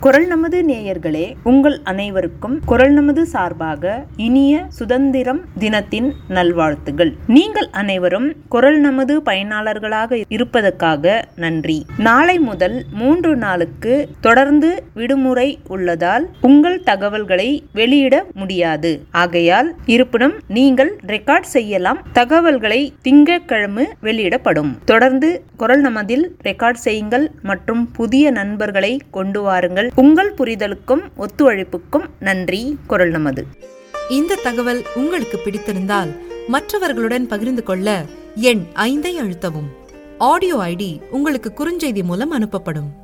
குரல் நமது நேயர்களே உங்கள் அனைவருக்கும் குரல் நமது சார்பாக இனிய சுதந்திரம் தினத்தின் நல்வாழ்த்துகள் நீங்கள் அனைவரும் குரல் நமது பயனாளர்களாக இருப்பதற்காக நன்றி நாளை முதல் மூன்று நாளுக்கு தொடர்ந்து விடுமுறை உள்ளதால் உங்கள் தகவல்களை வெளியிட முடியாது ஆகையால் இருப்பினும் நீங்கள் ரெக்கார்ட் செய்யலாம் தகவல்களை திங்கட்கிழமை வெளியிடப்படும் தொடர்ந்து குரல் நமதில் ரெக்கார்ட் செய்யுங்கள் மற்றும் புதிய நண்பர்களை கொண்டு வாருங்கள் உங்கள் புரிதலுக்கும் ஒத்துழைப்புக்கும் நன்றி குரல் நமது இந்த தகவல் உங்களுக்கு பிடித்திருந்தால் மற்றவர்களுடன் பகிர்ந்து கொள்ள எண் ஐந்தை அழுத்தவும் ஆடியோ ஐடி உங்களுக்கு குறுஞ்செய்தி மூலம் அனுப்பப்படும்